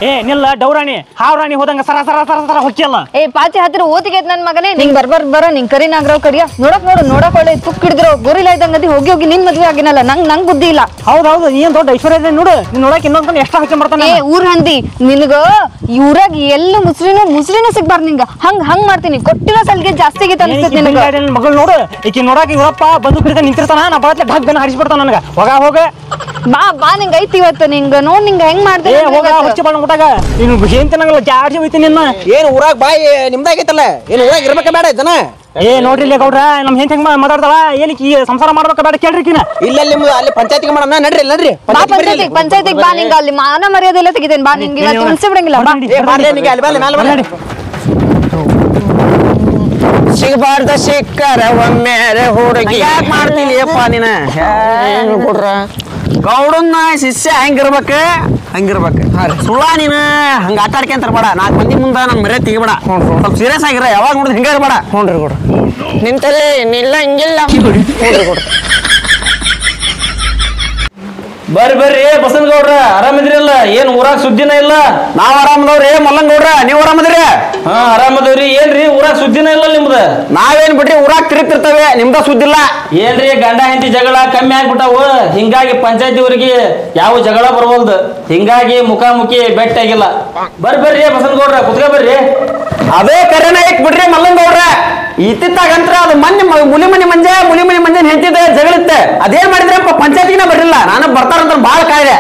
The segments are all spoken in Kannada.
ಏ ನಿಲ್ಲ ಡೌರಾಣಿ ಹಾವ್ರಾಣಿ ಹೋದಂಗ ಸರ ಸರ ಸರ ಸರ ಹೊಕ್ಕಿಯಲ್ಲ ಏ ಪಾಚಿ ಹತ್ತಿರ ಓತಿಗೆ ನನ್ ಮಗನೇ ನಿಂಗ್ ಬರ್ಬರ್ ಬರ ನಿಂಗ್ ಕರಿ ನಾಗ್ರಾವ್ ಕಡಿಯ ನೋಡಕ್ ನೋಡು ನೋಡಕ್ ಒಳ್ಳೆ ತುಕ್ ಹಿಡಿದ್ರು ಗೋರಿಲ್ಲ ಇದ್ದಂಗ ಅದಿ ಹೋಗಿ ಹೋಗಿ ನಿನ್ ಮದ್ವೆ ಆಗಿನಲ್ಲ ನಂಗ್ ನಂಗ್ ಬುದ್ಧಿ ಇಲ್ಲ ಹೌದು ಹೌದು ನೀನ್ ದೊಡ್ಡ ಐಶ್ವರ್ಯ ಇದೆ ನೋಡು ನೀನ್ ನೋಡಕ್ ಇನ್ನೊಂದ್ ಎಷ್ಟ ಹಾಕಿ ಬರ್ತಾನೆ ಏ ಊರ್ ಹಂದಿ ನಿನಗ ಊರಾಗ ಎಲ್ಲ ಮುಸ್ಲಿನು ಮುಸ್ಲಿನು ಸಿಗ್ಬಾರ್ದು ನಿಂಗ ಹಂಗ್ ಹಂಗ್ ಮಾಡ್ತೀನಿ ಕೊಟ್ಟಿರೋ ಸಲ್ಗೆ ಜಾಸ್ತಿ ಆಗೈತೆ ಅನ್ಸುತ್ತೆ ನಿನಗ ಮಗಳು ನೋಡು ಈಕಿ ನೋಡಾಕ ಇವಪ್ಪ ಬಂದು ಬಿಡ್ತಾನೆ ನಿಂತಿರ್ತಾನ ನಾ ಬರತ್ಲೆ ಢಗ್ ಗನ ಹರಿಸ್ಬಿಡ್ತಾನ ನನಗ ಹೋಗ ಹೋಗ ಬಾ ಬಾ ನಿಂಗ್ ಐತಿ ಇವತ್ತು ನಿಂಗ ನೋಡ್ ನಿಂಗ ಹೆಂಗ್ ಏ ಮಾಡ್ದೆ ಹೋಗ ಹೊಚ್ಚಿ ಬಣ್ಣ ಊಟಾಗ ನೀನು ಏನ್ ತಿನ್ನಂಗಿಲ್ಲ ಜಾಡ್ಸಿ ಹೋಯ್ತಿ ನಿನ್ನ ಏನ್ ಊರಾಗ ಬಾಯಿ ನಿಮ್ದಾಗೈತಲ್ಲ ಏನ್ ಊರಾಗ ಇರ್ಬೇಕ ಬೇಡ ಜನ ಏ ನೋಡ್ರಿ ಇಲ್ಲಿ ಗೌಡ್ರ ನಮ್ ಹೆಂಗ್ ಹೆಂಗ್ ಮಾತಾಡ್ತಾಳ ಏನಕ್ಕೆ ಈ ಸಂಸಾರ ಮಾಡ್ಬೇಕ ಬೇಡ ಕೇಳ್ರಿ ಕಿನ ಇಲ್ಲ ನಿಮ್ದು ಅಲ್ಲಿ ಪಂಚಾಯತಿಗೆ ಮಾಡೋಣ ನಡ್ರಿ ನಡ್ರಿ ಬಾ ಪಂಚಾಯತಿಗ್ ಪಂಚಾಯತಿಗ್ ಬಾ ನಿಂಗ ಅಲ್ಲಿ ಮಾನ ಮರ್ಯಾದೆ ಎಲ್ಲ ತೆಗಿತೇನೆ ಬಾ ನಿಂಗೆ ಇವತ್ತು ಉಳಿಸಿ ಬಿಡಂಗಿಲ್ಲ ಬಾ ಏ ಬಾರ್ಲೆ ನಿಂಗೆ ಅಲ್ಲಿ ಮೇಲೆ ಮೇಲೆ ಮಾಡಿ ಸಿಗಬಾರ್ದ ಸಿಕ್ಕರ ಒಮ್ಮೆ ಹುಡುಗಿ ಯಾಕೆ ಮಾಡ್ತೀನಿ ಅಪ್ಪ ನೀನ ಏನು ಕೊಡ್ರ ಗೌಡನ್ನ ಶಿಷ್ಯ ಹೆಂಗಿರ್ಬೇಕ ಹಂಗಿರ್ಬೇಕ ಸುಳ್ಳ ನೀನು ಹಂಗ ಆಟ ಆಡ್ಕೊಂತಾರ ಬೇಡ ನಾಲ್ಕು ಮಂದಿ ಮುಂದ ನನ್ ಮರ್ಯಾದೆ ತೆಗಿಬೇಡ ಸ್ವಲ್ಪ ಸೀರಿಯಸ್ ಆಗಿರ ಯಾವಾಗ ನೋಡಿದ್ರೆ ಹಿಂಗ ಇರ್ಬೇಡ ಹ್ಞೂ ಕೊಡ್ರ ನಿಂತಲ್ಲಿ ನಿಲ್ಲ ಹಿಂಗಿಲ್ಲ ಹ್ಞೂ ಕೊಡ್ರ ಬರ್ರಿ ಬರ್ರಿ ಬಸನಗೌಡ್ರ ಆರಾಮಿದ್ರಿಲ್ಲ ಏನ್ ಊರಾಗ ಸುದ್ದಿನ ಇಲ್ಲ ನಾವ್ ಆರಾಮದವ್ರಿ ಮಲ್ಲಂಗೌಡ್ರ ನೀವ್ ಆರಾಮದ್ರಿ ಹಾ ಆರಾಮದವ್ರಿ ಏನ್ರಿ ಊರಾಗ ಸುದ್ದಿನ ಇಲ್ಲ ನಿಮ್ದ ನಾವೇನ್ ಬಿಟ್ರಿ ಊರಾಗ ತಿರುಗ್ತಿರ್ತೇವೆ ನಿಮ್ದ ಸುದ್ದಿಲ್ಲ ಏನ್ರಿ ಗಂಡ ಹೆಂಡತಿ ಜಗಳ ಕಮ್ಮಿ ಆಗ್ಬಿಟ್ಟಾವು ಹಿಂಗಾಗಿ ಪಂಚಾಯತಿ ಊರಿಗೆ ಯಾವ ಜಗಳ ಬರ್ವಲ್ದು ಹಿಂಗಾಗಿ ಮುಖಾಮುಖಿ ಬೆಟ್ಟಾಗಿಲ್ಲ ಬರ್ರಿ ಬರ್ರಿ ಬಸನಗೌಡ್ರ ಕುತ್ಕ ಬರ್ರಿ ಅದೇ ಕರೆನ ಇಕ್ ಬಿಡ್ರಿ ಮಲ್ಲಂಗೌಡ್ರ ಇತ್ತಿತ್ತಾಗಂತ್ರ ಅದು ಮೊನ್ನೆ ಮ- ಮುಲಿ ಮನಿ ಮಂಜೆ ಮುಲಿ ಮನಿ ಮಂಜೆ ಹೆಂಡತಿದ ಜಗಳಿತ್ತೆ ಅದೇನ್ ಮಾಡಿದ್ರಪ್ಪ ಪಂಚಾಯತಿನ ಬರ್ಲಿಲ್ಲ ನಾನು ಬರ್ತಾರಂತ ಬಾಳ ಕಾಯ್ದೆ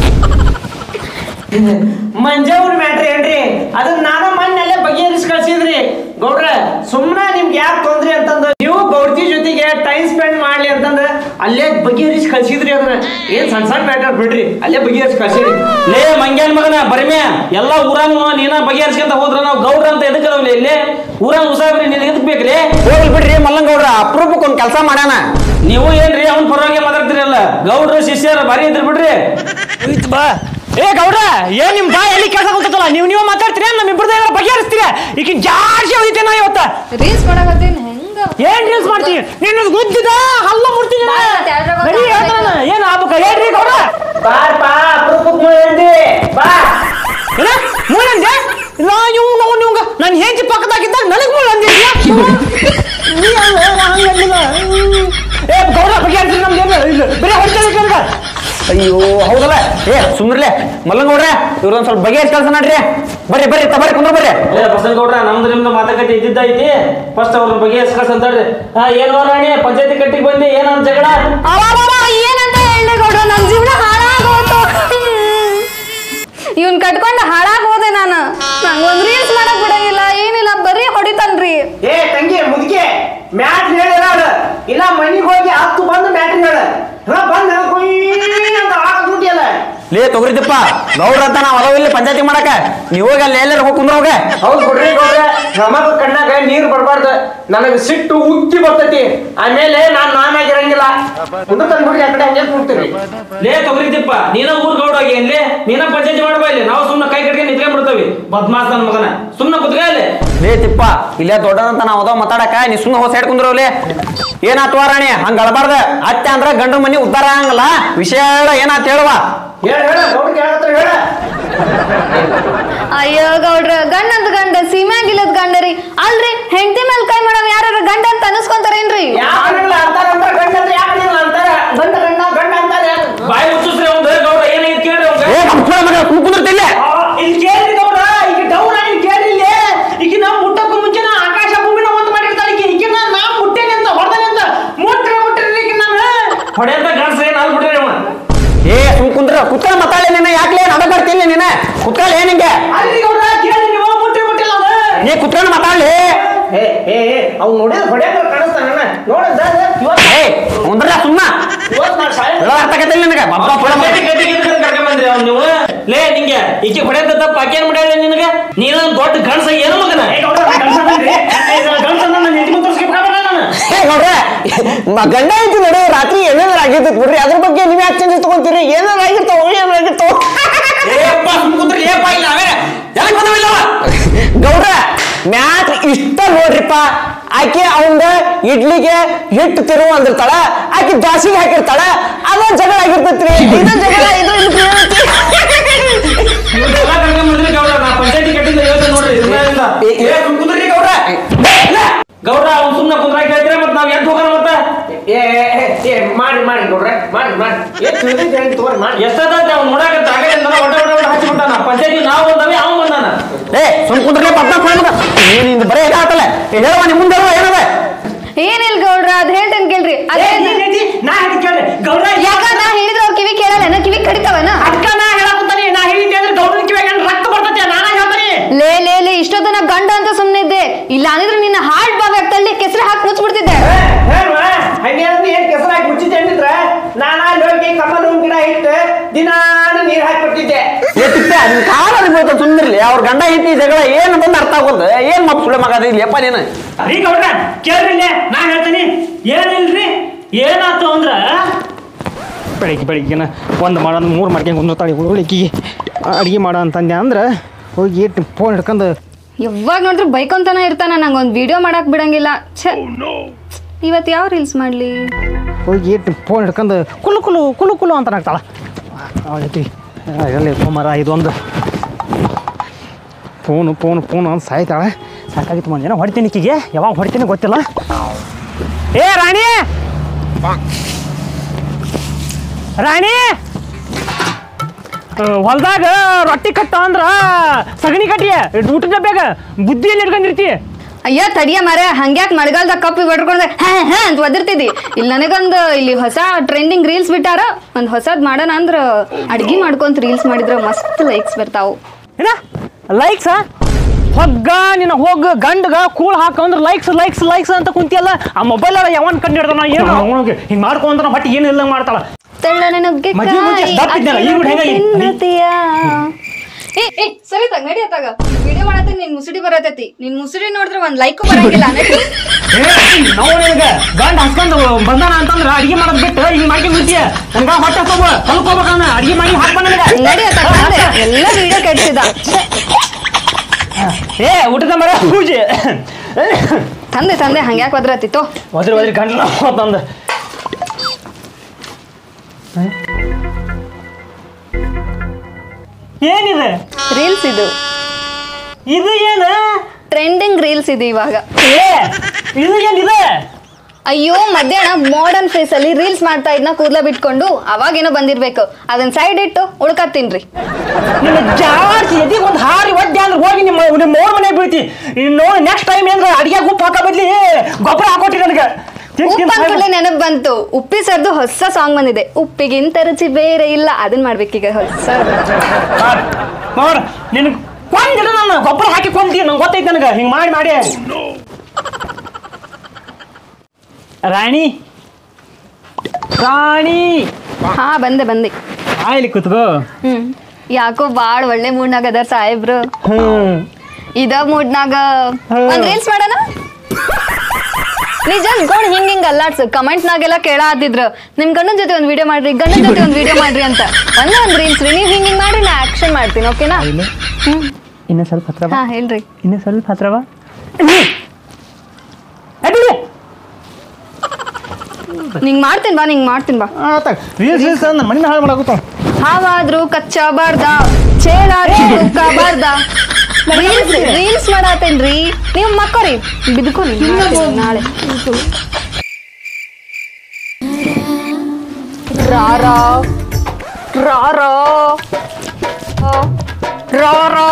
ಮಂಜಾವ್ರ ಮ್ಯಾಟ್ರಿ ಏನ್ರಿ ಅದನ್ನ ನಾನು ಮೊನ್ನೆಲ್ಲೇ ಬಗೆಹರಿಸಿ ಕಳ್ಸಿದ್ರಿ ಗೌಡ್ರ ಸುಮ್ಮನೆ ನಿಮ್ಗೆ ಯಾಕೆ ತೊಂದ್ರಿ ಅಂತಂದು ನೀವು ಗೌಡ್ತಿ ಜೊತೆಗೆ ಟೈಮ್ ಸ್ಪೆಂಡ್ ಮಾಡ್ಲಿ ಅಂತಂದು ಅಲ್ಲೇ ಬಗೆಹರಿಸಿ ಕಳ್ಸಿದ್ರಿ ಅದನ್ನ ಏನ್ ಸಣ್ಣ ಸಣ್ಣ ಮ್ಯಾಟರ್ ಬಿಡ್ರಿ ಅಲ್ಲೇ ಬಗೆಹರಿಸಿ ಕಳ್ಸಿದ್ರಿ ಲೇ ಮಂಗ್ಯಾನ್ ಮಗನ ಬರ್ಮ್ಯಾ ಎಲ್ಲ ಊರಾಗ ನೀನ ಬಗೆಹರಿಸ್ಕೊಂತ ಹೋದ್ರ ನಾವು ಗೌಡ್ರ ಅಂತ ಎದಕ್ ಅದಾವ್ಲಿ ಇಲ್ಲಿ ಊರಾಗ ಉಸಾಬ್ರಿ ನೀನ್ ಎದಕ್ ಬೇಕ್ರಿ ಹೋಗ್ಲಿ ಬಿಡ್ರಿ ಮಲ್ಲಂಗೌಡ್ರ ಅಪರೂಪಕ್ಕೆ ಒಂದ್ ಕೆಲಸ ಮಾಡ್ಯಾನ ನೀವು ಏನ್ರಿ ಅವ್ನ ಪರವಾಗಿ ಮಾತಾಡ್ತಿರಲ್ಲ ಗೌಡ್ರು ಶಿಷ್ಯರ ಬಾರಿ ಇದ್ರಿ ಬಿಡ್ರಿ ಬಾ ಏ ಗೌಡ್ರ ಏನ್ ನಿಮ್ ಬಾ ಎಲ್ಲಿ ಕೆಲಸ ಕೂತಲ್ಲ ನೀವು ನೀವು ಮಾತಾಡ್ತೀರಿ ನಮ್ ಇಬ್ಬರದ ಬಗೆಹರಿಸ್ತೀರ ಈಗ ಜಾಸ್ತಿ ಹೋಯ್ತೆ ನಾ ಇವತ್ತ ರೀಲ್ಸ್ ಮಾಡಕತ್ತೀನಿ ಹೆಂಗ ಏನ್ ರೀಲ್ಸ್ ಮಾಡ್ತೀವಿ ನಿನ್ನ ಗುದ್ದಿದ ಹಲ್ಲ ಮುಡ್ತೀನಿ ಬಾ, ಮತ್ತೆ ಯಾರ್ಯಾರೋ ನಡಿ ಹೇಳ್ತಾನ ಏನ್ ಆಗ್ಬೇಕ ಹೇಳ್ರಿ ಗೌಡ್ರ ಬಾರ್ ಬಾ ಅಪರೂಪಕ್ಕೆ ಮೂಳಂದಿ ಬಾ ಏನ ಮೂಳಂದೆ ಇಲ್ಲ ಇವ್ ನಾವು ನಿಮ್ಗ ನಾನು ಹೆಂಡತಿ ಪಕ್ಕದಾಗಿದ್ದಾಗ ನನಗ್ ಮೂಳ ಅಂದಿದ್ಯಾ ನೀ ಅಲ್ಲ ಹಂಗಂದಿಲ್ಲ ಏ ಗೌಡ್ರ ಬಗೆಹರಿಸಿ ನಮ್ದು ಏನು ಇಲ್ಲ ಬರೀ ಹೊಡ್ಕೊಳ್ಳಿ ಅಯ್ಯೋ ಹೌದಲ್ಲ ಏ ಸುಮ್ರಲೆ ಮಲ್ಲಂಗೌಡ್ರ ಇವ್ರೊಂದ್ ಸ್ವಲ್ಪ ಬಗೆಹರಿಸಿ ಕೆಲಸ ನಡ್ರಿ ಬರ್ರಿ ಬರ್ರಿ ತ ಬರ್ರಿ ಕುಂದ್ರ ಬರ್ರಿ ಏ ಬಸನಗೌಡ್ರ ನಮ್ದು ನಿಮ್ದು ಮಾತುಕತೆ ಇದ್ದಿದ್ದೈತಿ ಫಸ್ಟ್ ಅವ್ರ ಬಗ್ಗೆ ಎಸ್ಕಸ್ ಅಂತೇಳಿ ಹಾ ಏನು ರಾಣಿ ಪಂಚಾಯತಿ ಕಟ್ಟಿಗೆ ಬಂದಿ ಏನಂತ ಜಗಳ ಅವಾವಾಗ ಏನಂತ ಹೇಳಿ ಗೌಡ್ರ ನನ್ ಜೀವನ ಹಾಳಾಗೋತು ಇವನ್ ಕಟ್ಕೊಂಡು ಹಾಳಾಗೋದೆ ನಾನು ನಂಗ್ ಒಂದ್ ರೀಲ್ಸ್ ಮಾಡಕ್ ಬಿಡಂಗಿಲ್ಲ ಏನಿಲ್ಲ ಬರೀ ಹೊಡಿತನ್ರಿ ಏ ತಂಗಿ ಮುದುಕೆ ಮ್ಯಾಟ್ ಹೇಳಿರ ಅದು ಇಲ್ಲ ಮನಿಗೆ ಹೋಗಿ ಹತ್ತು ಬಂದು ಮ್ಯಾಟ್ರಿ ಹೇಳ ಇಲ್ಲ ಬಂದು ಅಂತ ಹಾಕ್ಬಿಟ್ಟಿಯಲ್ಲ ಲೇ ತೊಗರಿದಪ್ಪ ಗೌಡ್ರ ಅಂತ ನಾವ್ ಅದಾವ ಇಲ್ಲಿ ಪಂಚಾಯತಿ ಮಾಡಕ ನೀವ್ ಹೋಗಿ ಅಲ್ಲಿ ಎಲ್ಲಾರು ಹೋಗಿ ಕುಂದ್ರ ಹೋಗ ಹೌದು ಬಿಡ್ರಿ ಗೌಡ್ರೆ ನಮಗ ಕಣ್ಣಾಗ ನೀರ್ ಬರ್ಬಾರ್ದು ನನಗ ಸಿಟ್ಟು ಉಕ್ಕಿ ಬರ್ತೈತಿ ಆಮೇಲೆ ನಾನ್ ನಾನಾಗಿರಂಗಿಲ್ಲ ಮುಂದೆ ತಂದ್ಬಿಡ್ರಿ ಆ ಕಡೆ ಹಂಗೆ ಕೂಡ್ತೀರಿ ಲೇ ತೊಗರಿದಿಪ್ಪ ನೀನ ಊರ್ ಗೌಡ ಹೋಗಿ ಇಲ್ಲಿ ನೀನ ಪಂಚಾಯತಿ ಮಾಡ್ಬಾ ಇಲ್ಲಿ ನಾವು ಸುಮ್ಮನೆ ಕೈ ಕಟ್ಕೊಂಡು ನಿಂತ್ಕೊಂಡ್ ಬಿಡ್ತೇವಿ ಬದ್ಮಾಸ್ ನನ್ನ ಮಗನ ಸುಮ್ಮನೆ ಕುತ್ಕ ಇಲ್ಲಿ ಲೇ ತಿಪ್ಪ ಇಲ್ಲೇ ದೊಡ್ಡದಂತ ನಾವ್ ಅದಾವ ಮಾತಾಡಕ ನೀ ಸುಮ್ಮನೆ ಹೋಗಿ ಸೈಡ್ ಕುಂದ್ರವ್ಲೆ ಏನಾತು ರಾಣಿ ಹಂಗ ಅಳಬಾರ್ದ ಅತ್ತೆ ಅಂದ್ರ ಗಂಡು ಮನಿ ಉದ್ದಾರ ಆಗಂಗಲ್ಲ ವಿಷಯ ಹೇಳ ಏನಾತ್ ಹೇಳುವ ಹೇಳ ಹೇಳ ಗೌಡ ಕೇಳತ್ರ ಹೇಳ ಅಯ್ಯೋ ಗೌಡ್ರ ಗಂಡ ಅಂತ ಗಂಡ ಸೀಮ್ಯಾಗಿಲ್ಲದ ಗಂಡ ರೀ ಅಲ್ರಿ ಹೆಂಡತಿ ಮೇಲೆ ಕೈ ಮಾಡವ್ ಯಾರು ಗಂಡ ಅಂತ ಅನಸ್ಕೊಂತಾರೇನ್ರಿ ಯಾಕಂಗಿಲ್ಲ ಅಂತಾರ ಅಂತಾರ ಗಂಡ ಅಂದ್ರೆ ಯಾಕಂಗಿಲ್ಲ ಅಂತಾರ ಗಂಡ ಗಂಡ ಗಂಡ ಅಂತಾರ ಯಾಕೆ ಬಾಯಿ ಮುಚ್ಚಿಸ್ರಿ ಅವ್ನು ಗೌಡ ಏನಾಗಿತ್ತು ಕೇಳ್ರಿ ಅವ್ನ್ಗೆ. ಏ ನಮ್ ಕೂಡ ಮಗ ಕುಂದ್ರತಿಲ್ಲ ಇಲ್ಲಿ ಕೇಳ್ರಿ ಗೌಡ ಈಗ ಡೌನ್ ಆಗಿ ಕೇಳ್ರಿ ಇಲ್ಲಿ ಈಗ ನಾವು ಮುಟ್ಟಕ್ಕೂ ಮುಂಚೆ ನಾ ಆಕಾಶ ಭೂಮಿನ ಒಂದು ಮಾಡಿರ್ತಾಳೆ ಈಗ ಈಗ ನಾ ಮುಟ್ಟೇನೆ ಅಂತ ಹೊಡೆದಾನೆ ಅಂತ ಮುಟ್ರೆ ಮುಟ್ರಿ ಈಗ ನಾನು ಹೊಡೆಯಂತ ಗಂಡ್ಸ ಏನ್ ಅಲ್ಬಿಟ್ರಿ ಅವ ಏ ಸುಮ್ ಕುಂದ್ರ ಕುತ್ಕೊಳ್ಳ ಮಾತಾಡಿ ನೀನ ಯಾಕ್ಲೇ ನಡ ಬರ್ತಿಲ್ಲ ನೀನ ಕುತ್ಕೊಳ್ಳ ಏನ್ ಹಿಂಗೆ ಅಲ್ಲಿ ಗೌಡ ಕೇಳ್ರಿ ನೀವು ಮುಟ್ರಿ ಮುಟ್ಟಿಲ್ಲ ಅದು ನೀ ಕುತ್ಕೊಂಡು ಮಾತಾಡ್ಲಿ ಏ ಏ ಏ ಅವ್ನು ನೋಡಿದ್ರೆ ಹೊಡೆಯಕ್ಕೆ ಕಾಣಿಸ್ತಾನ ನೋಡಿದ ಇವತ್ತು ಏ ಕುಂದ್ರ ಸುಮ್ಮ ಇವತ್ತು ನಾನು ಶಾಲೆ ಹೇಳೋ ಅರ್ಥ ಆಗತ್ತಿಲ್ಲ ನಿನಗೆ ಬಬ್ಬ ಪುಡ ಬಬ್ಬ. ಪಂಚಾಯತಿ ಕಟ್ಟಿಗೆ ಎದಕ್ಕೆ ಕರ್ಕೊಂಡ್ ಬಂದ್ರಿ ಅವ್ನು ನೀವು ಲೇ ನಿಂಗೆ ಈಕೆ ಹೊಡೆಯಂತ ತಪ್ಪ ಆಕೇನ್ ಮಾಡ್ಯಾಳ ನಿನಗ ನೀನ ದೊಡ್ಡ ಗಂಡ್ಸ ಏನು ಮಗನ ಏ ಗೌಡ ಗಂಡಸ ಬಂದ್ರಿ ಗಂಡಸ ನನ್ನ ನೆಟ್ಟಿ ತೋರಿಸ್ಕೆ ನಾನು ಏ ನೋಡ್ರೆ ಮ- ಗಂಡ ಐತಿ ನೋಡಿ ರಾತ್ರಿ ಏನೇನಾರ ಆಗಿರ್ತೈತಿ ಬಿಡ್ರಿ ಅದ್ರ ಬಗ್ಗೆ ನೀವ್ ಯಾಕೆ ಚೇಂಜ್ ತಗೊಂತೀರಿ ಏನಾರ ಆಗಿರ್ತಾವ ಏನಾರ ಆಗಿರ್ತಾವ ಏಪ್ಪ ಸುಮ್ ಕುಂದ್ರಿ ಏಪ್ಪ ಇಲ್ಲ ಅವೇ ಎದಕ್ ಬಂದವಿಲ್ಲವ ಗೌಡ್ರ ಮ್ಯಾಟ್ ಇಷ್ಟ ನೋಡ್ರಿಪ್ಪ ಆಕೆ ಅವಂದ ಇಡ್ಲಿಗೆ ಹಿಟ್ಟು ತಿರುವ ಅಂದಿರ್ತಾಳ ಆಕೆ ಜಾಸ್ತಿಗೆ ಹಾಕಿರ್ತಾಳ ಅದ ಜಗಳ ಆಗಿರ್ತೈತ್ರಿ ಇದು ಜಗಳ ಇದು ಇದು ಪ್ರೇಮತಿ. ಇವ್ನೆಲ್ಲ ಕರ್ಕೊಂಡ್ ಮಾಡಿ ನೋಡ್ರೆ ಮಾಡಿ ಮಾಡಿ ಏನ್ ತಿಳಿದೈತೆ ಹೇಳಿ ತಗೋರಿ ಮಾಡಿ ಎಷ್ಟದಾಯ್ತು ಅವ್ನು ನೋಡಕತ್ತ ಆಗಲಿಂದ ಒಡ ಒಡ ಒಡ ಹಚ್ಚಿಬಿಟ್ಟಾನ ಪಂಚಾಯತಿ ನಾವು ಬಂದವಿ ಅವ ಬಂದಾನ ಏ ಸುಮ್ ಕುಂದ್ರಲೇ ಪಟ್ನ ಫೋನ್ ನೀನು ಇಂದ ಬರೇ ಇದಾತಲ್ಲ ಹೇಳುವ ನಿಮ್ಮ ಮುಂದೆ ಹೇಳುವ ಏನದ ಏನಿಲ್ಲ ಗೌಡ್ರ ಅದ್ ಹೇಳ್ತೇನೆ ಕೇಳ್ರಿ ಅದೇ ಏನೈತಿ ನಾ ಹೇಳಿ ಕೇಳ್ರಿ ಗೌಡ ಯಾಕ ನಾ ಹೇಳಿದ್ರ ಅವ್ರ ಕಿವಿ ಕೇಳಲ್ಲ ಕಿವಿ ಕಡಿತಾವನ ಅಕ್ಕ ನಾ ಹೇಳಕಂತಾನೆ ನಾ ಹೇಳಿದ್ದೆ ಅಂದ್ರೆ ಗೌಡನ ಕಿವಿಯಾಗ ಏನ್ ರಕ್ತ ಬರ್ತೈತೆ ನಾನ ಹೇಳ್ತಾನೆ ಲೇ ಲೇ ಲೇ ಇಷ್ಟೊತ್ತನ ಗಂಡ ಅಂತ ಸುಮ್ನೆ ಇದ್ದೆ ಇಲ್ಲ ಅಂದಿದ್ರೆ ನಿನ್ನ ಹಾರ್ಟ್ ಬಾವಿ ಆಗ್ತಲ್ಲಿ ಕೆಸರು ಹಾಕಿ ಮುಚ್ಚಿಬಿಡ್ತಿದ್ದೆ ಹೇಳುವ ಹಂಗೇನಂದ್ರೆ ಏನ್ ಕೆಸರು ಹಾಕಿ ಮುಚ್ಚಿದ್ದೆ ಅಂದಿದ್ರ ನಾನ ಅಲ್ಲಿ ಹೋಗಿ ಕಮ್ಮನ ಹೂವಿನ ಗಿಡ ಇಟ್ಟು ದಿನಾನು ನೀರ್ ಹಾಕಿ ಕೊಟ್ಟಿದ್ದೆ ಏ ತಿಪ್ಪೆ ನಿನ್ ಕಾಲ ಅನ್ಬೋತ ಸುಮ್ಮನಿರ್ಲಿ ಅವ್ರ ಗಂಡ ಹೆಂಡತಿ ಜಗಳ ಏನು ಬಂದು ಅರ್ಥ ಆಗೋದು ಏನ್ ಮಪ್ಪ ಸುಳೆ ಮಗ ಇಲ್ಲಿ ಅಪ್ಪ ನೀನು ರೀ ಗೌಡ್ರ ಕೇಳ್ರಿ ಇಲ್ಲೇ, ನಾ ಹೇಳ್ತೀನಿ ಏನಿಲ್ರಿ ಏನಾತು ಅಂದ್ರ ಬೆಳಿಗ್ಗೆ ಬೆಳಿಗ್ಗೆನ ಒಂದು ಮಾಡೋದು ಮೂರು ಮಾಡ್ಕೊಂಡು ಕುಂದಿರ್ತಾಳೆ ಹುಡುಳಿಕಿಗೆ ಅಡುಗೆ ಮಾಡೋ ಅಂತಂದೆ ಅಂದ್ರೆ ಹೋಗಿ ಫೋನ್ ಹಿಡ್ಕೊಂಡು ಯಾವಾಗ ನೋಡಿದ್ರು ಬೈಕೊಂತಾನ ಇರ್ತಾನ ನಂಗೆ ಒಂದು ವಿಡಿಯೋ ಮಾಡಕ್ ಬಿಡಂಗಿಲ್ಲ ಛೆ ಇವತ್ತು ಯಾವ ರೀಲ್ಸ್ ಮಾಡ್ಲಿ ಹೋಗಿ ಫೋನ್ ಹಿಡ್ಕೊಂಡು ಕುಲು ಕುಲು ಕುಲು ಕುಲು ಅಂತ ನಾಗ್ತಾಳ ಅವಳೈತಿ ಎಲ್ಲಿ ಸೋಮವಾರ ಇದೊಂದು ಫೋನು ಫೋನು ಫೋನು ಅಂತ ಸಾಯ್ತಾಳೆ ಸಾಕಾಗಿತ್ತು ಮಂದಿ ಹೊಡಿತೀನಿ ಈಕಿಗೆ ಯಾವಾಗ ಹೊಡಿತೀನಿ ಗೊತ್ತಿಲ್ಲ ಏ ರಾಣಿ ರಾಣಿ ಹೊಲ್ದಾಗ ರೊಟ್ಟಿ ಕಟ್ಟ ಅಂದ್ರ ಸಗಣಿ ಕಟ್ಟಿಯ ಊಟದ ಬೇಗ ಬುದ್ಧಿಯಲ್ಲಿ ಇಟ್ಕೊಂಡಿರ್ತಿ ಅಯ್ಯ ತಡಿಯ ಮರ ಹಂಗ್ಯಾಕ್ ಮಳೆಗಾಲದಾಗ ಕಪ್ಪಿ ಬಡ್ಕೊಂಡ್ರೆ ಹಾ ಹಾ ಅಂತ ಒದಿರ್ತಿದ್ದಿ ಇಲ್ಲಿ ನನಗೊಂದು ಇಲ್ಲಿ ಹೊಸ ಟ್ರೆಂಡಿಂಗ್ ರೀಲ್ಸ್ ಬಿಟ್ಟಾರ ಒಂದು ಹೊಸದ್ ಮಾಡೋಣ ಅಂದ್ರ ಅಡ್ಗಿ ಮಾಡ್ಕೊಂತ ರೀಲ್ಸ್ ಮಾಡಿದ್ರ ಮಸ್ತ್ ಲೈಕ್ಸ್ ಬರ್ತಾವು ಏನ ಲೈಕ್ಸ್ ಹೊಗ್ಗ ನಿನ್ನ ಹೋಗ ಗಂಡಗ ಕೂಳ್ ಹಾಕಂದ್ರ ಲೈಕ್ಸ್ ಲೈಕ್ಸ್ ಲೈಕ್ಸ್ ಅಂತ ಕುಂತಿಯಲ್ಲ ಆ ಮೊಬೈಲ್ ಯಾವನ್ ಕಂಡು ಹಿಡ್ದಾನ ಏನು ಅವನಿಗೆ ಹಿಂಗ್ ಮಾಡ್ಕೊಂತ ಹೊಟ್ಟೆ ಏನು ಇಲ್ಲ ಮಾಡ್ತಾಳ ತೆಳ್ಳನೆ ನುಗ್ಗೆ ಮದ್ವೆ ಮುಂಚೆ ದಪ್ಪ ಇದ್ನಲ್ಲ, ಈಗ ನೋಡಿ ಹೆಂಗಾಗಿ? ಏ ಏ ಸರಿ ತಗ ನಡಿ ಅತ್ತಾಗ ವಿಡಿಯೋ ಮಾಡತ್ತೀನಿ ನಿನ್ ಮುಸುಡಿ ಬರತೈತಿ ನಿನ್ ಮುಸುಡಿ ನೋಡಿದ್ರೆ ಒಂದ್ ಲೈಕ್ ಬರಂಗಿಲ್ಲ ನಡಿ ನಾವು ನಿನಗೆ ಗಂಡ ಹಸ್ಕೊಂಡು ಬಂದಾನ ಅಂತಂದ್ರ ಅಡಿಗೆ ಮಾಡೋದ್ ಬಿಟ್ಟು ಹಿಂಗ್ ಮಾಡ್ಕೊಂಡ್ ಬಿಡ್ತೀಯ ನನ್ಗ ಹೊಟ್ಟೆ ಹೋಗ ಕಲ್ಕೋಬೇಕನ್ನ ಅಡಿಗೆ ಮಾಡಿ ಹಾಕ್ಬ ನನಗೆ ನಡಿ ಅತ್ತಾಗ ಬಂದೆ. ಎಲ್ಲ ವಿಡಿಯೋ ಕೆಡ್ಸಿದ ಛೆ, ಏ ಊಟದ ಮರ ಪೂಜೆ ತಂದೆ ತಂದೆ ಹಂಗ್ಯಾಕ್ ಒದ್ರತಿತ್ತು ಒದ್ರಿ ಒದ್ರಿ ಗಂಡನ ಹೋತಂದ ಏನಿದೆ ರೀಲ್ಸ್ ಇದು ಇದು ಏನ ಟ್ರೆಂಡಿಂಗ್ ರೀಲ್ಸ್ ಇದು ಇವಾಗ ಏ ಇದು ಏನಿದೆ ಅಯ್ಯೋ ಮಧ್ಯಾಹ್ನ ಮಾಡರ್ನ್ ಫೇಸ್ ಅಲ್ಲಿ ರೀಲ್ಸ್ ಮಾಡ್ತಾ ಇದ್ನ ಕೂದ್ಲ ಬಿಟ್ಕೊಂಡು ಅವಾಗೇನೋ ಬಂದಿರ್ಬೇಕು ಅದನ್ನ ಸೈಡ್ ಇಟ್ಟು ಉಳ್ಕತ್ ತಿನ್ರಿ ನಿನ್ನ ಜಾಸ್ತಿ ಎದಿ ಒಂದು ಹಾರಿ ಒದ್ದೆ ಅಂದ್ರೆ ಹೋಗಿ ನಿಮ್ಮ ನಿಮ್ಮ ಮೋರ್ ಮನೆ ಬೀಳ್ತಿ ಇನ್ನು ನೆಕ್ಸ್ಟ್ ಟೈಮ್ ಏನ್ರ ಅಡಿಗೆ ಉಪ್ಪು ಹಾಕೋ ಬದ್ಲಿ ಗೊಬ್ಬರ ಹಾಕೊಟ್ಟಿ ನನಗೆ ತಿನ್- ತಿನ್ ಉಪ್ಪು ಸಾಯ್ಬ- ಅಂದ್ಕೂಡ್ಲೆ ನೆನಪು ಬಂತು ಉಪ್ಪಿ ಸರ್ದು ಹೊಸ ಸಾಂಗ್ ಬಂದಿದೆ ಉಪ್ಪಿಗಿಂತ ರುಚಿ ಬೇರೆ ಇಲ್ಲ ಅದನ್ನ ಮಾಡ್ಬೇಕೀಗ ಹೊಸ ಮಾಡ್ ನೋಡ್ ನಿನ್ ಕೊಂದಿಲ್ಲ ನಾನು ಗೊಬ್ಬರ ಹಾಕಿ ಕೊಂದಿ ನಂಗೆ ಗೊತ್ತೈತೆ ನನಗೆ ಹಿಂಗೆ ಮಾಡಿ ಮಾಡಿ ರಾಣಿ ರಾಣಿ ಹಾ ಬಂದೆ ಬಂದೆ ಆಯ್ಲಿ ಕುತ್ಕೋ ಹ್ಮ್ ಯಾಕೋ ಬಾಳ್ ಒಳ್ಳೆ ಮೂಡ್ನಾಗ ಅದಾರ ಸಾಹೇಬ್ರು ಹ್ಮ್ ಇದ ಮೂಡ್ನಾಗ ಒಂದ್ ರೀಲ್ಸ್ ಮಾಡೋಣ ನಿಜ ಗೋಣ್ ಹಿಂಗ್ ಹಿಂಗ್ ಅಲ್ಲಾಡ್ಸು ಕಮೆಂಟ್ ನಾಗೆಲ್ಲ ಕೇಳ ಆತಿದ್ರು ನಿಮ್ ಗಂಡನ ಜೊತೆ ಒಂದ್ ವಿಡಿಯೋ ಮಾಡ್ರಿ ಗಂಡನ ಜೊತೆ ಒಂದ್ ವಿಡಿಯೋ ಮಾಡ್ರಿ ಅಂತ ಒಂದೇ ಒಂದ್ ರೀಲ್ಸ್ ರೀ ನೀವ್ ಹಿಂಗ್ ಹಿಂಗ್ ಮಾಡ್ರಿ ನಾ ಆಕ್ಷನ್ ಮಾಡ್ತೀನಿ ಓಕೆನಾ ಹ್ಮ್ ಇನ್ನ ಸ್ವಲ್ಪ ಹತ್ರ ಬಾ ಹಾ ಹೇಳ್ರಿ ಇನ್ನ ಸ್ವಲ್ಪ ಹತ್ರ ಬಾ ನಿಂಗ್ ಮಾಡ್ತೀನಿ ಬಾ ನಿಂಗ್ ಮಾಡ್ತೀನಿ ಬಾ ರೀಲ್ಸ್ ರೀಲ್ಸ್ ನನ್ನ ಮಣ್ಣಿನ ಹಾಳು ಮಾಡಾಗುತ್ತ ಹಾವಾದ್ರೂ ಕಚ್ಚಬಾರ್ದ ಚೇಳಾದ್ರೂ ದುಃಖಬಾರ್ದ ರೀಲ್ಸ್ ರೀಲ್ಸ್ ಮಾಡತ್ತೇನ್ರಿ ನೀವು ಮಕ್ಕೋರಿ ಬಿದ್ಕೋರಿ ಮಾಡ್ತೀನಿ ನಾಳೆ ರಾರಾ ರಾರಾ ರಾರಾ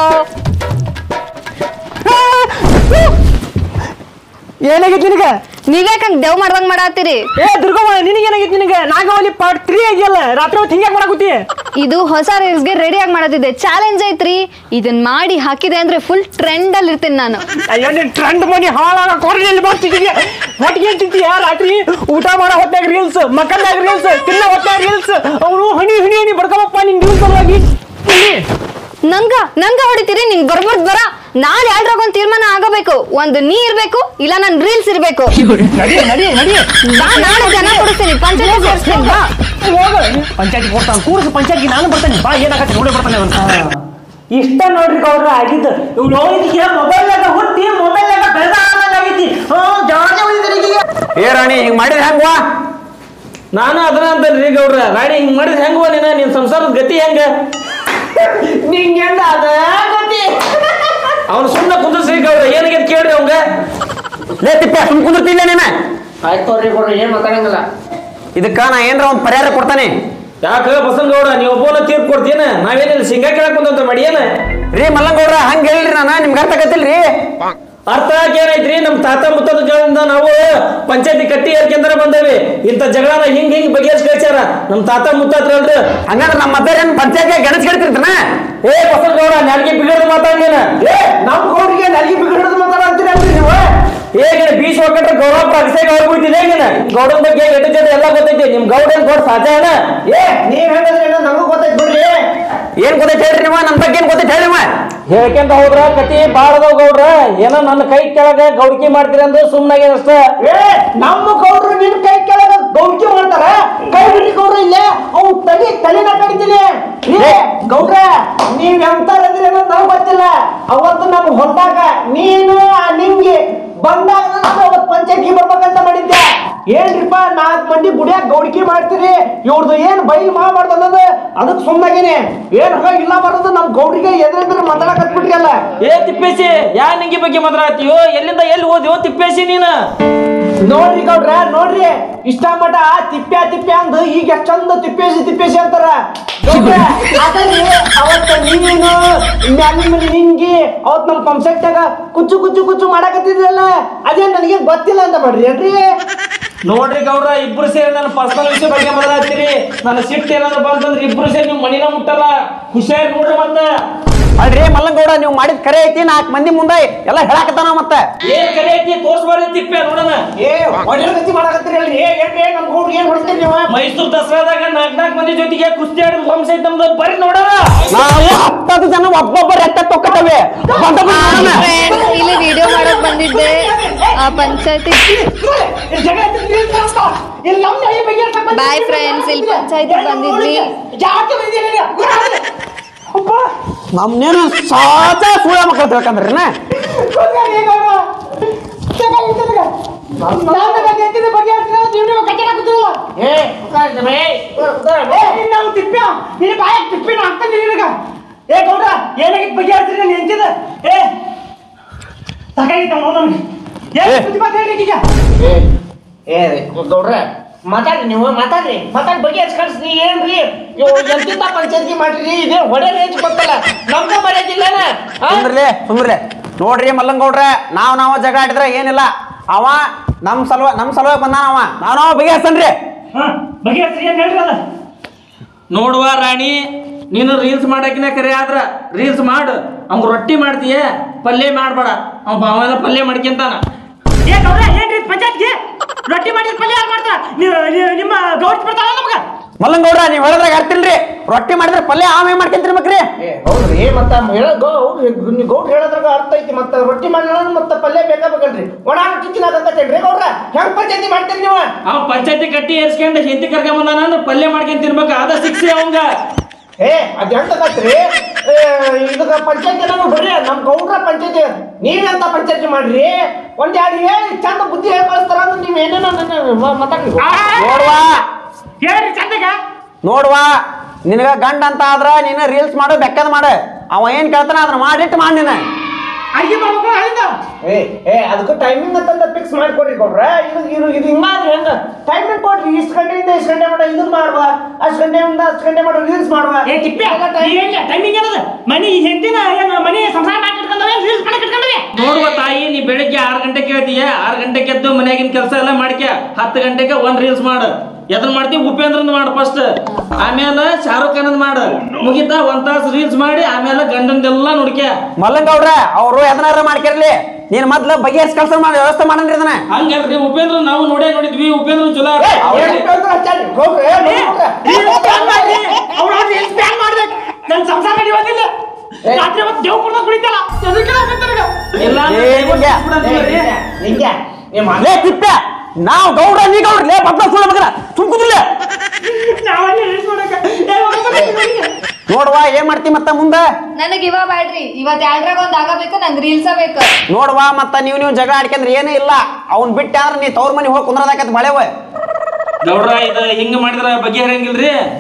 ಏನಾಗೈತಿ ನಿನಗೆ ನೀವ್ಯಾಕಂಗ್ ದೇವ್ ಮಾಡ್ದಂಗ್ ಮಾಡತ್ತೀರಿ ಏ ದುರ್ಗಮ್ಮ ನಿನಗೇನಾಗೈತಿ ನಿನಗೆ ನಾಗವಲ್ಲಿ ಪಾರ್ಟ್ ತ್ರೀ ಆಗಿಯಲ್ಲ ರಾತ್ರಿ ಹೊತ್ತು ಹಿಂಗ್ಯಾಕ್ ಮಾಡಾಕತ್ತಿ ಇದು ಹೊಸ ರೀಲ್ಸ್ಗೆ ರೆಡಿ ಆಗಿ ಮಾಡತ್ತಿದ್ದೆ ಚಾಲೆಂಜ್ ಐತ್ರಿ ಇದನ್ ಮಾಡಿ ಹಾಕಿದೆ ಅಂದ್ರೆ ಫುಲ್ ಟ್ರೆಂಡ್ ಅಲ್ಲಿ ಇರ್ತೀನಿ ನಾನು ಅಯ್ಯೋ ನೀನ್ ಟ್ರೆಂಡ್ ಮನಿ ಹಾಳಾಗ ಕೊರಡೆಯಲ್ಲಿ ಬರ್ತಿದ್ದೀಯ ಒಟ್ಟಿಗೆ ತಿಂತೀಯ ರಾತ್ರಿ ಊಟ ಮಾಡೋ ಹೊತ್ನಾಗ ರೀಲ್ಸ್ ಮಕ್ಕಳಾಗ ರೀಲ್ಸ್ ತಿನ್ನ ಹೊತ್ನಾಗ ರೀಲ್ಸ್ ಅವನು ಹನಿ ಹನಿ ಹನಿ ಬಡ್ಕಬಪ್ಪ ನಿನ್ ರೀಲ್ಸ್ ಸಲುವಾಗಿ ಇಲ್ಲಿ. ನಂಗ ನಂಗ ಹೊಡಿತೀರಿ ನಿಂಗ್ ಬರ್ಬಾರ್ದು ಬರ ನಾಳೆ ಯಾವ್ದ್ರಾಗ ಒಂದ್ ತೀರ್ಮಾನ ಆಗಬೇಕು ಒಂದು ನೀ ಇರ್ಬೇಕು ಇಲ್ಲ ನನ್ ರೀಲ್ಸ್ ಇರ್ಬೇಕು ನಡಿ ನಡಿ ನಡಿ ಬಾ ನಾಳೆ ಜನ ಕೊಡಿಸ್ತೀನಿ ಪಂಚಾಯತ್ ಸೇರಿಸ್ತೀನಿ ಬಾ ಹೋಗು ಪಂಚಾಯತಿ ಕೊಡ್ತಾನೆ ಕೂರಿಸಿ ಪಂಚಾಯತ್ಗೆ ನಾನು ಬರ್ತಾನೆ ಬಾ ಏನಾಗತ್ತೆ ನೋಡಿ ಬರ್ತಾನೆ ಅವನು ಇಷ್ಟ ನೋಡ್ರಿ ಗೌಡ್ರ ಆಗಿದ್ದು ಇವ್ನು ಹೋಗಿದ್ದಕ್ಕೆ ಮೊಬೈಲ್ನಾಗ ಹುಟ್ಟಿ ಮೊಬೈಲ್ನಾಗ ಬೆಳೆದ ಆಗೈತಿ ಹಾ ಜಾಸ್ತಿ ಹೋಗಿದ್ದೀರಿ ಏ ರಾಣಿ ಹಿಂಗ್ ಮಾಡಿದ್ರೆ ಹೆಂಗ್ವಾ ನಾನು ಅದನ್ನ ಅಂತಲ್ರಿ ಗೌಡ್ರ ರಾಣಿ ಹಿಂಗ್ ಮಾಡಿದ್ರೆ ಹೆಂಗವ ನೀನ ನಿನ್ ಸಂಸಾರದ ಗತಿ ಹೆಂಗ ನಿಂಗೆಂದ ಅದ ಗತಿ ಅವ್ನು ಸುಮ್ಮನೆ ಕುಂದ್ರಿಸ್ರಿ ಗೌಡ್ರ ಏನಾಗೈತೆ ಕೇಳ್ರಿ ಅವಂಗ ಲೇ ತಿಪ್ಪೆ ಸುಮ್ ಕುಂದಿರ್ತಿಲ್ಲ ನೀನ ಆಯ್ತು ತೋರಿ ಕೊಡ್ರಿ ಏನ್ ಮಾತಾಡಂಗಿಲ್ಲ ಇದಕ್ಕ ನಾ ಏನ್ರ ಒಂದ್ ಪರಿಹಾರ ಕೊಡ್ತಾನೆ ಯಾಕ ಬಸನಗೌಡ ನೀವು ಒಬ್ಬನ ತೀರ್ಪು ಕೊಡ್ತೀನ ನಾವೇನಿಲ್ಲ ಶೇಂಗಾ ಕೇಳಕ್ ಬಂದಂತ ಮಡಿಯೇನ ರೀ ಮಲ್ಲಂಗೌಡ್ರ ಹಂಗ ಹೇಳ್ರಿ ನಾನ ನಿಮ್ಗೆ ಅರ್ಥ ಆಗತ್ತಿಲ್ರಿ ಅರ್ಥ ಆಗಿ ಏನೈತ್ರಿ ನಮ್ ತಾತ ಮುತ್ತದ ಕಾಲದಿಂದ ನಾವು ಪಂಚಾಯತಿ ಕಟ್ಟಿ ಏರ್ಕೆಂದ್ರ ಬಂದೇವಿ ಇಂಥ ಜಗಳನ ಹಿಂಗ್ ಹಿಂಗ್ ಬಗೆಹರಿಸಿ ಕಳ್ಸ್ಯಾರ ನಮ್ ತಾತ ಮುತ್ತತ್ರಲ್ರಿ ಹಂಗಂದ್ರ ನಮ್ಮ ಮದ್ದ ಏನ್ ಪಂಚಾಯತ್ ಗಣಸ್ ಕೇಳ್ತಿರ್ತನ ಏ ಬಸನಗೌಡ ನಾಲ್ಗೆ ಬಿಗಡದ ಮಾತಾಡ್ಲೇನ ಏ ನಮ್ ಗೌಡ್ರಿಗೆ ನಲಿಗೆ ಬಿಗಡದ ಮಾತಾಡ್ತೀರಿ ಅಲ್ರಿ ನೀವು ಹೇಗೆ ಬೀಸ್ ಹೋಗ್ಬಿಟ್ರೆ ಗೌರವ ಅಭಿಷೇಕ ಹೋಗ್ಬಿಟ್ಟಿದೆ ಹೇಗೆ ಗೌಡನ ಬಗ್ಗೆ ಎಟ್ಟು ಜನ ಎಲ್ಲ ಗೊತ್ತೈತಿ ನಿಮ್ ಗೌಡನ್ ಗೌಡ ಸಾಧ್ಯ ಏನ ಏ ನೀವ್ ಹೇಳಿದ್ರೆ ನಮಗೂ ಗೊತ್ತೈತ್ ಬಿಡ್ರಿ ಏನ್ ಗೊತ್ತೈತೆ ಹೇಳ್ರಿ ನೀವು ನಮ್ ಬಗ್ಗೆ ಏನ್ ಗೊತ್ತೈತೆ ಹೇಳಿ ಹೇಳ್ಕೊಂತ ಹೋದ್ರ ಕತಿ ಬಾಳದವ್ ಗೌಡ್ರ ಏನೋ ನನ್ನ ಕೈ ಕೆಳಗ ಗೌಡಿಕೆ ಮಾಡ್ತೀರಿ ಅಂದ್ರೆ ಸುಮ್ಮನಾಗೆ ಅಷ್ಟ ಏ ನಮ್ಮ ಗೌಡ್ರು ನಿನ್ ಕೈ ಕೆಳಗ ಗೌಡ್ಕಿ ಮಾಡ್ತಾರ ಕೈ ಬಿಡಿ ಗೌಡ್ರು ಇಲ್ಲೇ ಅವ್ ತಲೆ ತಲೆನ ಕಡಿತೀನಿ ಏ ಗೌಡ್ರ ನೀವ್ ಎಂತಾರಂದ್ರೆ ಏನೋ ನಮ್ಗ್ ಗೊತ್ತಿಲ್ಲ ಅವತ್ತು ನಮ್ ಹೊಲ್ದಾಗ ನೀನು ಆ ನಿಂಗೆ ಬಂದಾಗ ನಾನು ಅವತ್ ಪಂಚಾಯತ್ಗೆ ಬರ್ಬೇಕಂತ ಮಾಡಿದ್ದೆ ಏನ್ರಿಪ್ಪ ನಾಲ್ಕು ಮಂದಿ ಗುಡಿಯಾಗ ಗೌಡಿಕೆ ಮಾಡ್ತೀರಿ ಇವ್ರದ್ದು ಏನ್ ಬೈಲ್ ಮಾಡಬಾರ್ದು ಅನ್ನೋದು ಅದಕ್ಕೆ ಸುಮ್ಮನಾಗೇನೆ ಏನ್ ಹಾಗ ಇಲ್ಲ ಬರೋದು ನಮ್ ಗೌಡ್ರಿಗೆ ಎದುರೆದ್ರೆ ಮಾತಾಡಕತ್ಬಿಟ್ರಿ ಅಲ್ಲ ಏ ತಿಪ್ಪೇಸಿ ಯಾ ನಿಂಗಿ ಬಗ್ಗೆ ಮಾತಾಡ್ತೀಯೋ ಎಲ್ಲಿಂದ ಎಲ್ಲಿ ಓದಿಯೋ ತಿಪ್ಪೇಸಿ ನೀನು ನೋಡ್ರಿ ಗೌಡ್ರ ನೋಡ್ರಿ ಇಷ್ಟ ಮಟ ತಿಪ್ಪ್ಯಾ ತಿಪ್ಪ್ಯಾ ಅಂದು ಈಗ ಎಷ್ಟ್ ಚಂದ ತಿಪ್ಪೇಸಿ ತಿಪ್ಪೇಸಿ ಅಂತಾರ ಗೌಡ್ರ, ಅದರಲ್ಲಿ ಅವತ್ತ ನೀನು ಮ್ಯಾಲಿನ ಮೇಲೆ ನಿಂಗಿ ಅವತ್ ನಮ್ ಪಂಪ್ಸೆಟ್ಟಾಗ ಕುಚ್ಚು ಕುಚ್ಚು ಕುಚ್ಚು ಮಾಡಕತ್ತಿದ್ರಲ್ಲ ಅದೇ ನನಗೆ ಗೊತ್ತಿಲ್ಲ ಅಂತ ಮಾಡ್ರಿ ಏನ್ರಿ ನೋಡ್ರಿ ಗೌಡ್ರ ಇಬ್ರು ಸೇರಿ ನನ್ನ ಪರ್ಸನಲ್ ವಿಷಯ ಬಗ್ಗೆ ಮಾತಾಡ್ತೀರಿ ನನ್ನ ಸಿಟ್ಟು ಏನಾದ್ರು ಬಂತಂದ್ರೆ ಇಬ್ರು ಸೇರಿ ನೀವು ಮನಿನ ಮುಟ್ಟಲ್ಲ ಹುಷಾರ್ ನೋಡ್ರಿ ಮತ್ತೆ ಅಲ್ರಿ ಮಲ್ಲಂಗೌಡ ನೀವು ಮಾಡಿದ ಕರೆ ಐತಿ ನಾಲ್ಕು ಮಂದಿ ಮುಂದೆ ಎಲ್ಲ ಹೇಳಾಕತ್ತಾನ ಮತ್ತೆ ಏನ್ ಕರೆ ಐತಿ ತೋರ್ಸ್ಬಾರ್ದು ತಿಪ್ಪೆ ನೋಡೋಣ ಏ ಒಳ್ಳೆ ಗತಿ ಮಾಡಕತ್ತೀರಿ ಅಲ್ರಿ ಏ ಏನ್ರಿ ನಮ್ ಗೌಡ್ರಿಗೆ ಏನ್ ಹೊಡ್ತೀರಿ ನೀವು ಮೈಸೂರು ದಸರಾದಾಗ ನಾಲ್ಕ್ ನಾಲ್ಕು ಮಂದಿ ಜೊತೆಗೆ ಕುಸ್ತಿ ಆಡಿದ ವಂಶ ಐತೆ ನಮ್ದು ಬರ್ರಿ ನೋಡೋಣ ನಾವು ಹತ್ತತ್ತು ಜನ ಒಬ್ಬೊಬ್ಬರು ಎತ್ತ ತೊಕ್ಕತ್ತವೆ ಬಂದ ನೋಡೋಣ ಫ್ರೆಂಡ್ಸ್ ಇಲ್ಲಿ ವಿಡಿಯೋ ಮಾಡಕ್ ಬಂದಿದ್ದೆ ಆ ಪಂಚಾಯತಿ ಜಗಳ ಎತ್ತಿದ್ರಿ ಅಂತ ಅನ್ಸ್ತಾ. ಇಲ್ಲಿ ನಮ್ ನಡಿ ಬಗ್ಗೆ ಹೇಳ್ತಾ ಬಂದಿದ್ದೀರಿ. Bye friends, ಇಲ್ಲಿ ಪಂಚಾಯ್ತಿಗ್ ಬಂದಿದ್ವಿ. ಯಾಕೆ ಬಂದಿದ್ದೀರಿ? ಅಪ್ಪ ನಮ್ನೇನು ಸಾತ ಸುಳ್ಳ ಮಕ್ಕಳು ತಿಳ್ಕಂದ್ರಿನ ಮಾತಾಡ್ರಿ ನೀವು ಮಾತಾಡ್ರಿ ಮಾತಾಡಿ ಬಗ್ಗೆ ಕಳ್ಸಿ ಏನ್ರಿ ಇವ್ ಎಂತಿಂತ ಪಂಚಾಯತ್ಗೆ ಮಾಡ್ರಿ ಇದೇ ಹೊಡೆ ರೇಂಜ್ ಗೊತ್ತಲ್ಲ ನಮ್ಗೆ ಮರ್ಯಾದಿಲ್ಲನ ಸುಮ್ರಲೆ ಸುಮ್ರಲೆ ನೋಡ್ರಿ ಮಲ್ಲಂಗೌಡ್ರ ನಾವ್ ನಾವ ಜಗಳ ಆಡಿದ್ರ ಏನಿಲ್ಲ ಅವ ನಮ್ ಸಲುವ ನಮ್ ಸಲುವಾಗಿ ಬಂದಾನ ಅವ ನಾವ್ ನಾವ್ ಬಗೆಹರ್ಸನ್ರಿ ಬಗೆಹರಿಸ್ರಿ ಏನ್ ಹೇಳ್ರಿ ಅದ ನೋಡುವ ರಾಣಿ ನೀನು ರೀಲ್ಸ್ ಮಾಡಕಿನ ಕರೆ ಆದ್ರ ರೀಲ್ಸ್ ಮಾಡು ಅವ್ನ್ ರೊಟ್ಟಿ ಮಾಡ್ತೀಯ ಪಲ್ಯ ಮಾಡ್ಬೇಡ ಅವ್ ಅವೆಲ್ಲ ಪಲ್ಯ ಮಾಡ್ಕೊಂತಾನ ಏ ಗೌಡ ಏನ್ರಿ ಪಂಚಾಯತ್ಗೆ ರೊಟ್ಟಿ ಮಾಡಿದ ಪಲ್ಯ ಯಾರು ಮಾಡ್ತಾರ ನೀವು ನೀವು- ನಿಮ್ಮ ಗೌಡ್ ಬರ್ತಾರ ನಮ್ಗ ಮಲ್ಲಂಗೌಡ್ರ ನೀವ್ ಹೇಳಿದ್ರಾಗ ಅರ್ತಿಲ್ರಿ ರೊಟ್ಟಿ ಮಾಡಿದ್ರೆ ಪಲ್ಯ ಆಮೇಲೆ ಮಾಡ್ಕೊಂತಿರ್ಬೇಕ್ರಿ ಏ ಹೌದ್ರಿ ಮತ್ತ ಹೇಳ ಗೌಡ್ ಹೇಳೋದ್ರಾಗ ಅರ್ಥ ಐತಿ ಮತ್ತ ರೊಟ್ಟಿ ಮಾಡ್ಲ ಮತ್ತ ಪಲ್ಯ ಬೇಕಾ ಬೇಕಲ್ರಿ ಒಣ ರೊಟ್ಟಿ ತಿನ್ನಕತ್ತೇನ್ರಿ ಗೌಡ್ರ ಹೆಂಗ್ ಪಂಚಾಯತಿ ಮಾಡ್ತೀರಿ ನೀವು ಅವ್ ಪಂಚಾಯತಿ ಕಟ್ಟಿ ಏರ್ಸ್ಕೊಂಡು ಹಿಂದಿ ಕರ್ಕೊಂಬಂದಾನ ಅಂದ್ರೆ ಪಲ್ಯ ಮಾಡ್ಕೊಂಡ್ ತಿನ್ಬೇಕು ಅದ ಶಿಕ್ಷೆ ಅವಂಗ ಏ ಅದ್ ಹೆಂಗತ್ರಿ ಇದಕ್ಕ ಪಂಚಾಯತಿ ನಾನು ಬರ್ರಿ ನಮ್ ಗೌಡ್ರ ಪಂಚಾಯತಿ ನೀವೆಂತ ಪಂಚಾಯತಿ ಮಾಡ್ರಿ ಒಂದ್ ಎರಡು ಹೇಳಿ ಚಂದ ಬುದ್ಧಿ ಹೇಳಿ ಕಳಿಸ್ತಾರ ಅಂದ್ರೆ ನೀವ್ ಏನೇನೋ ಮಾತಾಡ್ರಿ ನೋಡ್ವಾ ಹೇಳ್ರಿ ಚಂದಗ ನೋಡ್ವಾ ನಿನಗ ಗಂಡ ಅಂತ ಆದ್ರ ನೀನು ರೀಲ್ಸ್ ಮಾಡು ಬೆಕ್ಕದ ಮಾಡು ಅವ ಏನ್ ಕೇಳ್ತಾನ ಅದನ್ನ ಮಾಡಿಟ್ಟು ಮಾಡಿ ನೀನು ಅಡಿಗೆ ಮಾಡ್ಬೇಕು ಅಲ್ಲಿಂದ ಏ ಏ ಅದಕ್ಕೆ ಟೈಮಿಂಗ್ ಅಂತಂದ ಫಿಕ್ಸ್ ಮಾಡ್ಕೊಡ್ರಿ ಕೊಡ್ರ ಇದು ಇದು ಇದು ಹಿಂಗ ಮಾಡ್ರಿ ಹೆಂಗ ಟೈಮಿಂಗ್ ಕೊಡ್ರಿ ಇಷ್ಟು ಗಂಟೆಯಿಂದ ಇಷ್ಟು ಗಂಟೆ ಮಾಡ ಇದನ್ನ ಮಾಡುವ ಅಷ್ಟು ಗಂಟೆಯಿಂದ ಅಷ್ಟು ಗಂಟೆ ಮಾಡೋ ರೀಲ್ಸ್ ಮಾಡುವ ಏ ತಿಪ್ಪೆ ಟೈಮಿಂಗ್ ಏನದ ಮನಿ ಹೆಂಡತಿನ ಏನ್ ಮನಿ ಸಂಸಾರ ಮಾಡಿಟ್ಕೊಂಡವೆ ರೀಲ್ಸ್ ಮಾಡಿಟ್ಕೊಂಡವೆ ನೋಡುವ ತಾಯಿ ನೀ ಬೆಳಿಗ್ಗೆ ಆರು ಗಂಟೆಗೆ ಹೇಳ್ತೀಯ ಆರು ಗಂಟೆಗೆ ಎದ್ದು ಮನ್ಯಾಗಿನ ಕೆಲಸ ಎಲ್ಲ ಮಾಡ್ಕ್ಯ ಹತ್ತು ಗಂಟೆಗೆ ಒಂದ್ ರೀಲ್ಸ್ ಮಾಡು ಎದನ್ ಮಾಡ್ತೀವಿ ಉಪೇಂದ್ರನ್ ಮಾಡು ಫಸ್ಟ್ ಆಮೇಲೆ ಶಾರುಖ್ ಖಾನದ್ ಮಾಡು ಮುಗಿತಾ ಒಂದ್ ತಾಸು ರೀಲ್ಸ್ ಮಾಡಿ ಆಮೇಲೆ ಗಂಡಂದೆಲ್ಲ ನೋಡ್ಕ್ಯ ಮಲ್ಲಂಗೌಡ್ರ ಅವ್ರು ಎದನಾರ ಮಾಡ್ಕಿರ್ಲಿ ನೀನ್ ಮೊದ್ಲು ಬಗೆಹರಿಸಿ ಕಳ್ಸ ಮಾಡಿ ವ್ಯವಸ್ಥೆ ಮಾಡನ್ರಿ ಅದನ್ನ ಹಂಗಲ್ರಿ ಉಪೇಂದ್ರ ನಾವು ನೋಡೇ ನೋಡಿದ್ವಿ ಉಪೇಂದ್ರ ಚಲೋ ಏ, ಅವ್ರೇ- ಏನ್ ಅಂತ ಹಚ್ಚಾರಿ? ಹೋಗ್ರಿ, ಏ, ನೋಡ್ರಿ. ರೀಲ್ಸ್ ಬ್ಯಾನ್ ಮಾಡ್ರಿ ಅವ್ರ ರೀಲ್ಸ್ ಬ್ಯಾನ್ ಮಾಡ್ಬೇಕು ನನ್ ಸಂಸಾರ ನಡೆಯೋದಿಲ್ಲ ರಾತ್ರಿ ಹೊತ್ತು ದೇವ್ ಕುಡ್ದ ಕುಡಿತಲ್ಲ ಎದಕ್ಕೆಲ್ಲ ಬಂತಾರ ಇಲ್ಲ ಅಂದ್ರೆ ಏ, divorce ಹಿಂಗೆ. ಮಾಡ್ಬಿಡಂತೀವಿ. ಹಿಂಗೆ ನಿಮ್ಮ ಲೇ ತಿಪ್ಪೆ ನಾವ್ ಗೌಡ್ರ ನೀ ಗೌಡ್ರ ಲೇ ಬದ್ಲ ಸುಳ್ಳ ಸುಮ್ಕುದಿಲ್ಲ ನಾವಲ್ಲಿ ರೀಲ್ಸ್ ಮಾಡಕ ಏ ಹೋಗಪ್ಪ ನೋಡ್ವಾ ಏನ್ ಮಾಡ್ತಿ ಮತ್ತ ಮುಂದ ನನಗ್ ಇವ ಬ್ಯಾಡ್ರಿ ಇವತ್ ಎರಡ್ರಾಗ ಒಂದ್ ಆಗಬೇಕು ನಂಗ್ ರೀಲ್ಸ ಬೇಕು ನೋಡ್ವಾ ಮತ್ತ ನೀವ್ ನೀವು ಜಗಳ ಆಡ್ಕಂದ್ರ ಏನೇ ಇಲ್ಲ ಅವ್ನ್ ಬಿಟ್ಟ ಆದ್ರ ನೀ ತವ್ರ ಮನಿ ಹೋಗಿ ಕುಂದ್ರದಾಕತ್ ಮಳೆವ ಗೌಡ್ರ ಇದು ಹಿಂಗ ಮಾಡಿದ್ರ ಬಗೆಹರಂಗಿಲ್ರಿ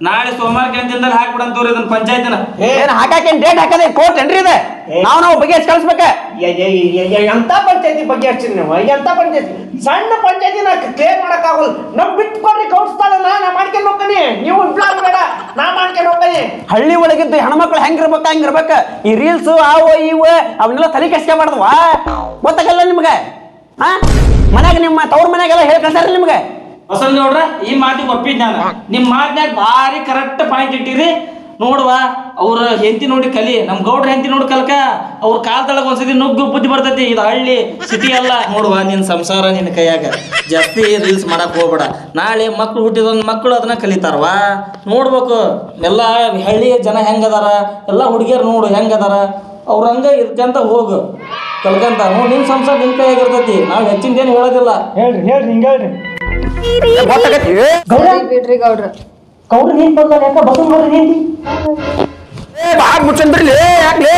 ನಾಳೆ ಸೋಮವಾರ ಕೇಂದ್ರದಲ್ಲಿ ಹಾಕ್ಬಿಡಂತವ್ರಿ ಇದನ್ನ ಪಂಚಾಯತಿನ ಏನ್ ಹಾಕಾಕೇನ್ ಡೇಟ್ ಹಾಕದೆ ಕೋರ್ಟ್ ಏನ್ರಿ ಇದೆ ನಾವ್ ನಾವು ಬಗೆಹರಿಸಿ ಕಳಿಸ್ಬೇಕ ಯ- ಯ- ಯ- ಯ- ಎಂತ ಪಂಚಾಯತಿ ಬಗ್ಗೆ ಹಚ್ಚಿರಿ ನೀವು ಎಂತ ಪಂಚಾಯತಿ ಸಣ್ಣ ಪಂಚಾಯತಿ ನಾ ಕ್ಲಿಯರ್ ಮಾಡಕ್ ಆಗೋಲ್ಲ ನಮ್ ಬಿಟ್ಕೊಡ್ರಿ ಕೌಡ್ಸ್ತಾಳ ನಾ ನಾ ಮಾಡ್ಕೊಂಡು ಹೋಗ್ತೀನಿ ನೀವು ಇಂಪ್ಲಾನ್ ಬೇಡ ನಾ ಮಾಡ್ಕೊಂಡು ಹೋಗ್ತೀನಿ ಹಳ್ಳಿ ಒಳಗಿದ್ದು ಹೆಣ್ಮಕ್ಳು ಹೆಂಗಿರ್ಬೇಕ ಹಂಗಿರ್ಬೇಕ ಈ ರೀಲ್ಸ್ ಅವು ಇವು ಅವನ್ನೆಲ್ಲ ತಲೆ ಕೆಸ್ಕೊಬಾರ್ದವ ಗೊತ್ತಾಗಲ್ಲ ನಿಮ್ಗೆ ಹಾ ಮನ್ಯಾಗ ನಿಮ್ಮ ತವ್ರ ಮನ್ಯಾಗೆಲ್ಲ ಹೇಳಿ ಕಳ್ಸಾರ ನಿಮ್ಗೆ ಹೊಸಲ್ ನೋಡ್ರ ಈ ಮಾತಿಗೆ ಒಪ್ಪಿದ್ ನಾನು ನಿಮ್ ಮಾತ್ನ್ಯಾಗ ಭಾರಿ ಕರೆಕ್ಟ್ ಪಾಯಿಂಟ್ ಇಟ್ಟಿರಿ ನೋಡುವ ಅವ್ರ ಹೆಂಡತಿ ನೋಡಿ ಕಲಿ ನಮ್ ಗೌಡ್ರ ಹೆಂಡತಿ ನೋಡಿ ಕಲ್ಕ ಅವ್ರ ಕಾಲ್ದೊಳಗ ಒಂದ್ಸತಿ ನುಗ್ಗು ಬುದ್ಧಿ ಬರ್ತೈತಿ ಇದು ಹಳ್ಳಿ ಸಿಟಿ ಅಲ್ಲ ನೋಡುವ ನಿನ್ ಸಂಸಾರ ನಿನ್ನ ಕೈಯಾಗ ಜಾಸ್ತಿ ರೀಲ್ಸ್ ಮಾಡಕ್ ಹೋಗ್ಬೇಡ ನಾಳೆ ಮಕ್ಳು ಹುಟ್ಟಿದ ಮಕ್ಕಳು ಅದನ್ನ ಕಲಿತಾರವಾ ನೋಡ್ಬೇಕು ಎಲ್ಲ ಹಳ್ಳಿ ಜನ ಹೆಂಗದಾರ ಎಲ್ಲ ಹುಡುಗಿಯರು ನೋಡು ಹೆಂಗದಾರ ಅವ್ರ ಹಂಗ ಇದ್ಕಂತ ಹೋಗು ಕಲ್ಕಂತ ನೋಡಿ ನಿನ್ ಸಂಸಾರ ನಿನ್ ಕೈಯಾಗಿರ್ತೈತಿ ನಾವ್ ಹೆಚ್ಚಿಂದೇನು ಹೇಳೋದಿಲ್ಲ ಹೇಳ್ರಿ ಹೇಳ್ರಿ ಹಿಂಗ ಹೇಳ್ರಿ ಗೊತ್ತಾಗತ್ತಿ ಸರಿ ಬಿಡ್ರಿ ಗೌಡ್ರ ಕೌಡ್ರ ನೀನ್ ಬಂದ ಯಾಕ ಬಸನ್ ನೋಡ್ರಿ ನೀನ್ ಏ ಬಾಗ್ ಮುಚ್ಚನ್ ಬಿಡ್ಲಿ ಯಾಕ್ಲಿ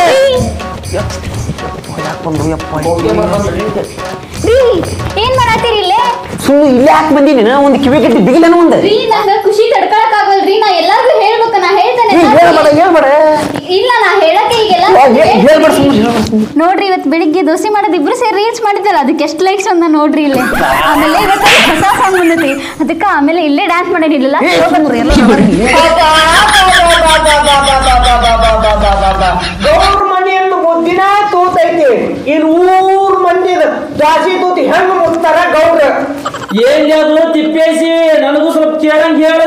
ರೀ ಏನ್ ಮಾಡತ್ತೀರಿ ಇಲ್ಲೇ ಸುಮ್ಮನೆ ಇಲ್ಲೇ ಹಾಕಿ ಬಂದೀನಿ ನಾ ಒಂದು ಕಿವಿ ಕಟ್ಟಿ ಬಿಗಿಲೇನ ಒಂದು ರೀ ನಂಗ ಖುಷಿ ತಡ್ಕೊಳಕ್ ಆಗಲ್ರಿ ನಾ ಎಲ್ಲಾರ್ಗು ಹೇಳ್ಬೇಕು ನಾ ಹೇಳ್ತೇನೆ ಏ, ಹೇಳ್ಬೇಡ ಹೇಳ್ಬೇಡ ಇಲ್ಲ ನಾ ಹೇಳಕ್ಕೆ ಈಗೆಲ್ಲ ಹೇಳ್ಬೇಡ ಸುಮ್ಮನೆ ನೋಡ್ರಿ ಇವತ್ತು ಬೆಳಿಗ್ಗೆ ದೋಸೆ ಮಾಡೋದು ಇಬ್ರು ಸೇರಿ ರೀಲ್ಸ್ ಮಾಡಿದ್ದಲ್ಲ ಅದಕ್ಕೆ ಎಷ್ಟು ಲೈಕ್ಸ್ ಅಂದ ನೋಡ್ರಿ ಇಲ್ಲಿ ಆಮೇಲೆ ಇವತ್ತು ಹೊಸ ಸಾಂಗ್ ಬಂದೈತಿ ಅದಕ್ಕೆ ಆಮೇಲೆ ಇಲ್ಲೇ ಡ್ಯಾನ್ಸ್ ಮಾಡಿರಲಿಲ್ಲ ಗೌಡ್ರ ಮನೆಯನ್ನು ಮುದ್ದಿನ ತೂತೈತಿ ಇನ್ ಊರ್ ಮಂದಿದ ಜಾಸ್ತಿ ತೂತಿ ಹೆಂಗ್ ಮುಟ್ತಾರ ಗೌಡ್ರ ಏನ್ ಅದು ತಿಪ್ಪೇಸಿ ನನಗೂ ಸ್ವಲ್ಪ ಕೇಳಂಗ್ ಹೇಳ